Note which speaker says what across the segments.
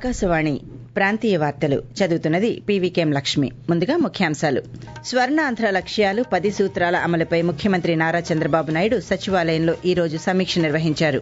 Speaker 1: ఆకాశవాణి ప్రాంతీయ వార్తలు చదువుతున్నది పీవీకేం లక్ష్మి ముందుగా ముఖ్యాంశాలు స్వర్ణాంధ్ర లక్ష్యాలు పది సూత్రాల అమలుపై ముఖ్యమంత్రి నారా చంద్రబాబు నాయుడు సచివాలయంలో ఈ రోజు సమీక్ష నిర్వహించారు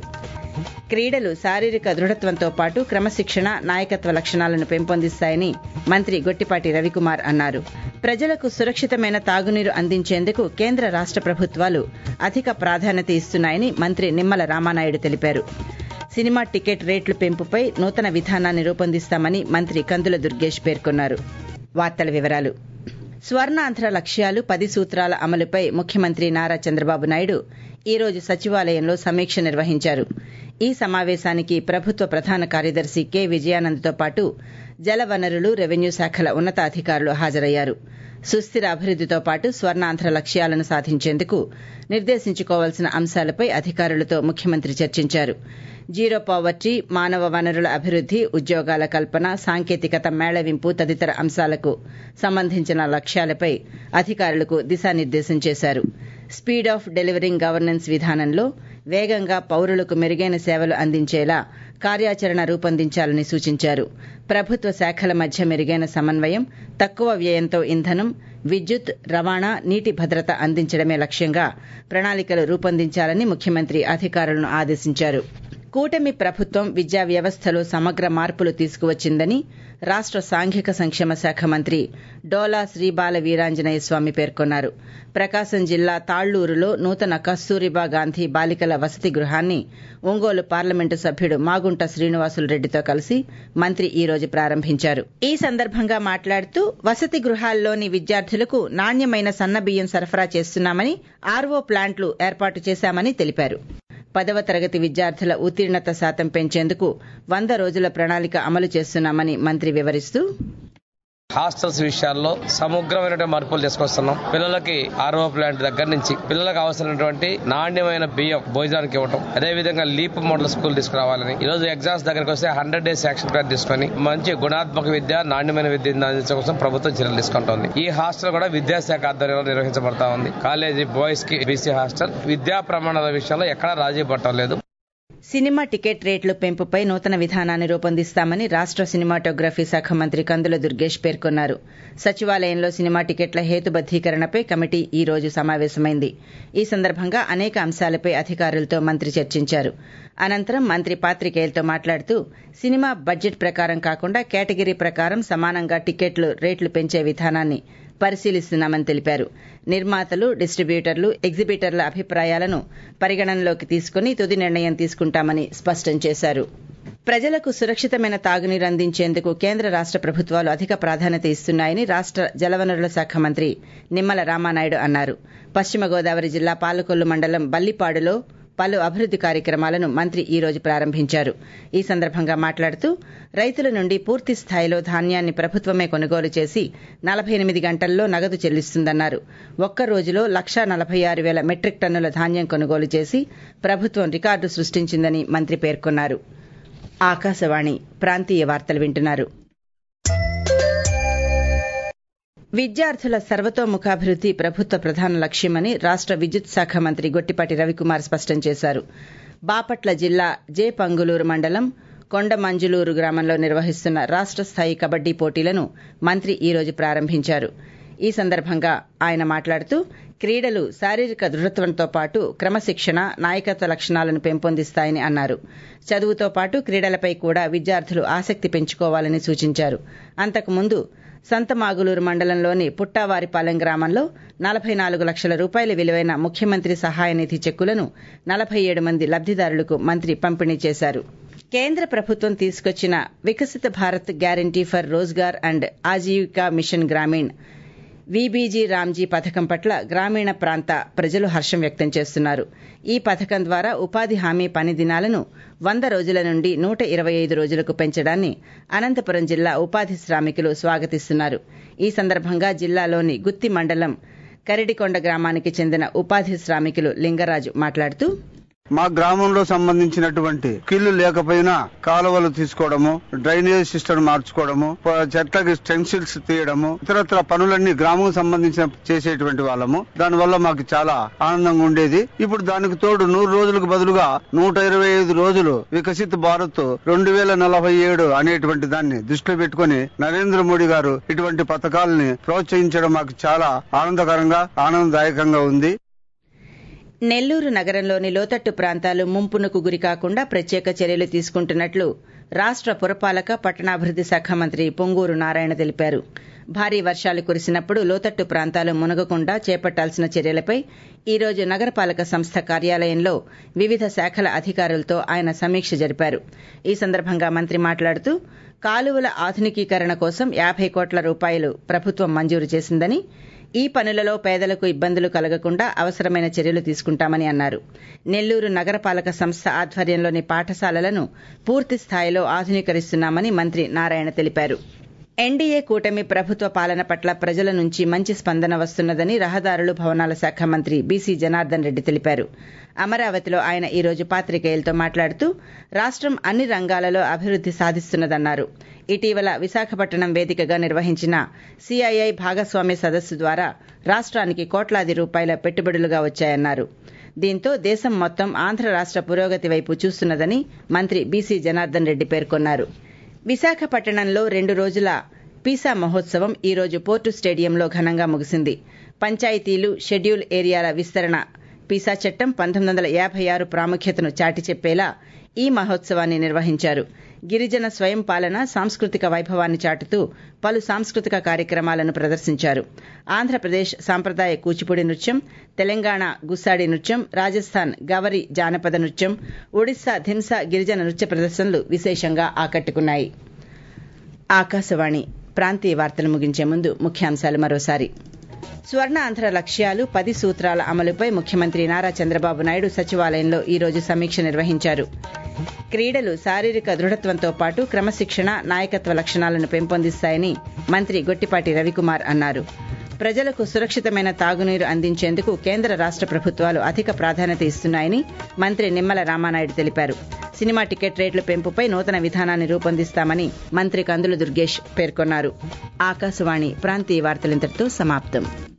Speaker 1: క్రీడలు శారీరక దృఢత్వంతో పాటు క్రమశిక్షణ నాయకత్వ లక్షణాలను పెంపొందిస్తాయని మంత్రి గొట్టిపాటి రవికుమార్ అన్నారు ప్రజలకు సురక్షితమైన తాగునీరు అందించేందుకు కేంద్ర రాష్ట ప్రభుత్వాలు అధిక ప్రాధాన్యత ఇస్తున్నాయని మంత్రి నిమ్మల రామానాయుడు తెలిపారు సినిమా టికెట్ రేట్ల పెంపుపై నూతన విధానాన్ని రూపొందిస్తామని మంత్రి కందుల దుర్గేష్ పేర్కొన్నారు వార్తల వివరాలు స్వర్ణాంధ్ర లక్ష్యాలు పది సూత్రాల అమలుపై ముఖ్యమంత్రి నారా చంద్రబాబు నాయుడు ఈ రోజు సచివాలయంలో సమీక్ష నిర్వహించారు ఈ సమావేశానికి ప్రభుత్వ ప్రధాన కార్యదర్శి కె విజయానంద్తో పాటు జలవనరులు రెవెన్యూ శాఖల ఉన్నతాధికారులు హాజరయ్యారు సుస్థిర అభివృద్దితో పాటు స్వర్ణాంధ్ర లక్ష్యాలను సాధించేందుకు నిర్దేశించుకోవాల్సిన అంశాలపై అధికారులతో ముఖ్యమంత్రి చర్చించారు జీరో పావర్టీ మానవ వనరుల అభివృద్ది ఉద్యోగాల కల్పన సాంకేతికత మేళవింపు తదితర అంశాలకు సంబంధించిన లక్ష్యాలపై అధికారులకు దిశానిర్దేశం చేశారు స్పీడ్ ఆఫ్ డెలివరింగ్ గవర్నెన్స్ విధానంలో వేగంగా పౌరులకు మెరుగైన సేవలు అందించేలా కార్యాచరణ రూపొందించాలని సూచించారు ప్రభుత్వ శాఖల మధ్య మెరుగైన సమన్వయం తక్కువ వ్యయంతో ఇంధనం విద్యుత్ రవాణా నీటి భద్రత అందించడమే లక్ష్యంగా ప్రణాళికలు రూపొందించాలని ముఖ్యమంత్రి అధికారులను ఆదేశించారు కూటమి ప్రభుత్వం విద్యా వ్యవస్థలో సమగ్ర మార్పులు తీసుకువచ్చిందని రాష్ట సాంఘిక సంక్షేమ శాఖ మంత్రి డోలా శ్రీబాల వీరాంజనేయ స్వామి పేర్కొన్నారు ప్రకాశం జిల్లా తాళ్లూరులో నూతన కస్తూరిబా గాంధీ బాలికల వసతి గృహాన్ని ఒంగోలు పార్లమెంటు సభ్యుడు మాగుంట శ్రీనివాసులు రెడ్డితో కలిసి మంత్రి ఈ రోజు ప్రారంభించారు ఈ సందర్భంగా మాట్లాడుతూ వసతి గృహాల్లోని విద్యార్థులకు నాణ్యమైన సన్నబియ్యం సరఫరా చేస్తున్నామని ఆర్వో ప్లాంట్లు ఏర్పాటు చేశామని తెలిపారు పదవ తరగతి విద్యార్థుల ఉత్తీర్ణత శాతం పెంచేందుకు వంద రోజుల ప్రణాళిక అమలు చేస్తున్నామని మంత్రి వివరిస్తూ
Speaker 2: హాస్టల్స్ విషయాల్లో సమగ్రమైన మార్పులు తీసుకొస్తున్నాం పిల్లలకి ఆర్ఓ ప్లాంట్ దగ్గర నుంచి పిల్లలకు అవసరమైనటువంటి నాణ్యమైన బియ్యం భోజనానికి ఇవ్వటం అదే విధంగా లీప్ మోడల్ స్కూల్ తీసుకురావాలని ఈ రోజు ఎగ్జామ్స్ దగ్గరకు వస్తే హండ్రెడ్ డేస్ యాక్షన్ ప్లాన్ తీసుకొని మంచి గుణాత్మక విద్య నాణ్యమైన విద్య అందించడం కోసం ప్రభుత్వం చర్యలు తీసుకుంటోంది ఈ హాస్టల్ కూడా విద్యాశాఖ ఆధ్వర్యంలో నిర్వహించబడతా ఉంది కాలేజీ బాయ్స్ కి బీసీ హాస్టల్ విద్యా ప్రమాణాల విషయంలో ఎక్కడా రాజీ పట్టడం లేదు
Speaker 1: సినిమా టికెట్ రేట్ల పెంపుపై నూతన విధానాన్ని రూపొందిస్తామని రాష్ట సినిమాటోగ్రఫీ శాఖ మంత్రి కందుల దుర్గేష్ పేర్కొన్నారు సచివాలయంలో సినిమా టికెట్ల హేతుబద్దీకరణపై కమిటీ ఈ రోజు సమావేశమైంది ఈ సందర్భంగా అనేక అంశాలపై అధికారులతో మంత్రి చర్చించారు అనంతరం మంత్రి పాత్రికేయులతో మాట్లాడుతూ సినిమా బడ్జెట్ ప్రకారం కాకుండా కేటగిరీ ప్రకారం సమానంగా టికెట్లు రేట్లు పెంచే విధానాన్ని పరిశీలిస్తున్నామని తెలిపారు నిర్మాతలు డిస్టిబ్యూటర్లు ఎగ్జిబిటర్ల అభిప్రాయాలను పరిగణనలోకి తీసుకుని తుది నిర్ణయం తీసుకుంటామని స్పష్టం చేశారు ప్రజలకు సురక్షితమైన తాగునీరు అందించేందుకు కేంద్ర రాష్ట ప్రభుత్వాలు అధిక ప్రాధాన్యత ఇస్తున్నాయని రాష్ట జలవనరుల శాఖ మంత్రి నిమ్మల రామానాయుడు అన్నారు పశ్చిమ గోదావరి జిల్లా పాలకొల్లు మండలం బల్లిపాడులో పలు అభివృద్ది కార్యక్రమాలను మంత్రి ఈ రోజు ప్రారంభించారు ఈ సందర్భంగా మాట్లాడుతూ రైతుల నుండి పూర్తి స్థాయిలో ధాన్యాన్ని ప్రభుత్వమే కొనుగోలు చేసి నలభై ఎనిమిది గంటల్లో నగదు చెల్లిస్తుందన్నారు ఒక్క రోజులో లక్షా నలభై ఆరు వేల మెట్రిక్ టన్నుల ధాన్యం కొనుగోలు చేసి ప్రభుత్వం రికార్డు సృష్టించిందని మంత్రి పేర్కొన్నారు ఆకాశవాణి ప్రాంతీయ వార్తలు వింటున్నారు విద్యార్థుల సర్వతోముఖాభివృద్ది ప్రభుత్వ ప్రధాన లక్ష్యమని రాష్ట విద్యుత్ శాఖ మంత్రి గొట్టిపాటి రవికుమార్ స్పష్టం చేశారు బాపట్ల జిల్లా జే పంగులూరు మండలం కొండమంజులూరు గ్రామంలో నిర్వహిస్తున్న రాష్ట స్థాయి కబడ్డీ పోటీలను మంత్రి ఈ రోజు ప్రారంభించారు ఈ సందర్భంగా ఆయన మాట్లాడుతూ క్రీడలు శారీరక దృఢత్వంతో పాటు క్రమశిక్షణ నాయకత్వ లక్షణాలను పెంపొందిస్తాయని అన్నారు చదువుతో పాటు క్రీడలపై కూడా విద్యార్థులు ఆసక్తి పెంచుకోవాలని సూచించారు అంతకుముందు సంతమాగులూరు మండలంలోని పుట్టావారిపాలెం గ్రామంలో నలభై నాలుగు లక్షల రూపాయల విలువైన ముఖ్యమంత్రి సహాయ నిధి చెక్కులను నలభై ఏడు మంది లబ్దిదారులకు మంత్రి పంపిణీ చేశారు కేంద్ర ప్రభుత్వం తీసుకొచ్చిన Viksit Bharat guarantee for Rozgar and Ajeevika mission Gramin VBG Ramji పథకం పట్ల గ్రామీణ ప్రాంత ప్రజలు హర్షం వ్యక్తం చేస్తున్నారు ఈ పథకం ద్వారా ఉపాధి హామీ పని దినాలను వంద రోజుల నుండి నూట ఇరవై ఐదు రోజులకు పెంచడాన్ని అనంతపురం జిల్లా ఉపాధి శ్రామికులు స్వాగతిస్తున్నారు ఈ సందర్భంగా జిల్లాలోని గుత్తి మండలం కరిడికొండ గ్రామానికి చెందిన ఉపాధి శ్రామికులు లింగరాజు మాట్లాడుతూ
Speaker 3: మా గ్రామంలో సంబంధించినటువంటి కిల్లు లేకపోయినా కాలువలు తీసుకోవడము డ్రైనేజ్ సిస్టమ్ మార్చుకోవడము ప- చెట్లకి స్టెన్సిల్స్ తీయడము ఇతరత్ర పనులన్నీ గ్రామం సంబంధించిన చేసేటువంటి వాళ్ళము దానివల్ల మాకు చాలా ఆనందంగా ఉండేది ఇప్పుడు దానికి తోడు నూరు రోజులకు బదులుగా నూట ఇరవై ఐదు రోజులు వికసిత్ భారత్ రెండు వేల నలభై ఏడు అనేటువంటి దాన్ని దృష్టిలో పెట్టుకుని నరేంద్ర మోడీ గారు ఇటువంటి పథకాలని ప్రోత్సహించడం మాకు చాలా ఆనందకరంగా ఆనందదాయకంగా ఉంది
Speaker 1: నెల్లూరు నగరంలోని లోతట్టు ప్రాంతాలు ముంపునకు గురికాకుండా ప్రత్యేక చర్యలు తీసుకుంటున్నట్లు రాష్ట్ర పురపాలక పట్టణాభివృద్ది శాఖ మంత్రి పొంగూరు నారాయణ తెలిపారు భారీ వర్షాలు కురిసినప్పుడు లోతట్టు ప్రాంతాలు మునగకుండా చేపట్టాల్సిన చర్యలపై ఈ రోజు నగరపాలక సంస్థ కార్యాలయంలో వివిధ శాఖల అధికారులతో ఆయన సమీక్ష జరిపారు ఈ సందర్భంగా మంత్రి మాట్లాడుతూ కాలువల ఆధునికీకరణ కోసం యాభై కోట్ల రూపాయలు ప్రభుత్వం మంజూరు చేసిందని ఈ పనులలో పేదలకు ఇబ్బందులు కలగకుండా అవసరమైన చర్యలు తీసుకుంటామని అన్నారు నెల్లూరు నగరపాలక సంస్థ ఆధ్వర్యంలోని పాఠశాలలను పూర్తి స్థాయిలో ఆధునీకరిస్తున్నామని మంత్రి నారాయణ తెలిపారు ఎన్డీఏ కూటమి ప్రభుత్వ పాలన పట్ల ప్రజల నుంచి మంచి స్పందన వస్తున్నదని రహదారులు భవనాల శాఖ మంత్రి బీసీ జనార్దన్ రెడ్డి తెలిపారు అమరావతిలో ఆయన ఈ రోజు పాత్రికేయులతో మాట్లాడుతూ రాష్ట్రం అన్ని రంగాలలో అభివృద్ది సాధిస్తున్నదన్నారు ఇటీవల విశాఖపట్నం వేదికగా నిర్వహించిన సిఐఐ భాగస్వామ్య సదస్సు ద్వారా రాష్ట్రానికి కోట్లాది రూపాయల పెట్టుబడులుగా వచ్చాయన్నారు దీంతో దేశం మొత్తం ఆంధ్ర రాష్ట్ర పురోగతి వైపు చూస్తున్నదని మంత్రి బీసీ జనార్దన్ రెడ్డి పేర్కొన్నారు విశాఖపట్నంలో రెండు రోజుల పీసా మహోత్సవం ఈ రోజు పోర్టు స్టేడియంలో ఘనంగా ముగిసింది పంచాయతీలు షెడ్యూల్ ఏరియాల విస్తరణ పీసా చట్టం పంతొమ్మిది వందల యాభై ఆరు ప్రాముఖ్యతను చాటి చెప్పేలా ఈ మహోత్సవాన్ని నిర్వహించారు గిరిజన స్వయం పాలన సాంస్కృతిక వైభవాన్ని చాటుతూ పలు సాంస్కృతిక కార్యక్రమాలను ప్రదర్శించారు ఆంధ్రప్రదేశ్ సాంప్రదాయ కూచిపూడి నృత్యం తెలంగాణ గుస్సాడి నృత్యం రాజస్థాన్ గవరి జానపద నృత్యం ఒడిశా ధింసా గిరిజన నృత్య ప్రదర్శనలు విశేషంగా ఆకట్టుకున్నాయి ఆకాశవాణి ప్రాంతీయ వార్తలు ముగించే ముందు ముఖ్యాంశాలు మరోసారి స్వర్ణాంధ్ర లక్ష్యాలు పది సూత్రాల అమలుపై ముఖ్యమంత్రి నారా చంద్రబాబు నాయుడు సచివాలయంలో ఈ రోజు సమీక్ష నిర్వహించారు క్రీడలు శారీరక దృఢత్వంతో పాటు క్రమశిక్షణ నాయకత్వ లక్షణాలను పెంపొందిస్తాయని మంత్రి గొట్టిపాటి రవికుమార్ అన్నారు ప్రజలకు సురక్షితమైన తాగునీరు అందించేందుకు కేంద్ర రాష్ట్ర ప్రభుత్వాలు అధిక ప్రాధాన్యత ఇస్తున్నాయని మంత్రి నిమ్మల రామానాయుడు తెలిపారు సినిమా టికెట్ రేట్ల పెంపుపై నూతన విధానాన్ని రూపొందిస్తామని మంత్రి కందుల దుర్గేష్ పేర్కొన్నారు ఆకాశవాణి ప్రాంతీయ వార్తలింతటితో సమాప్తం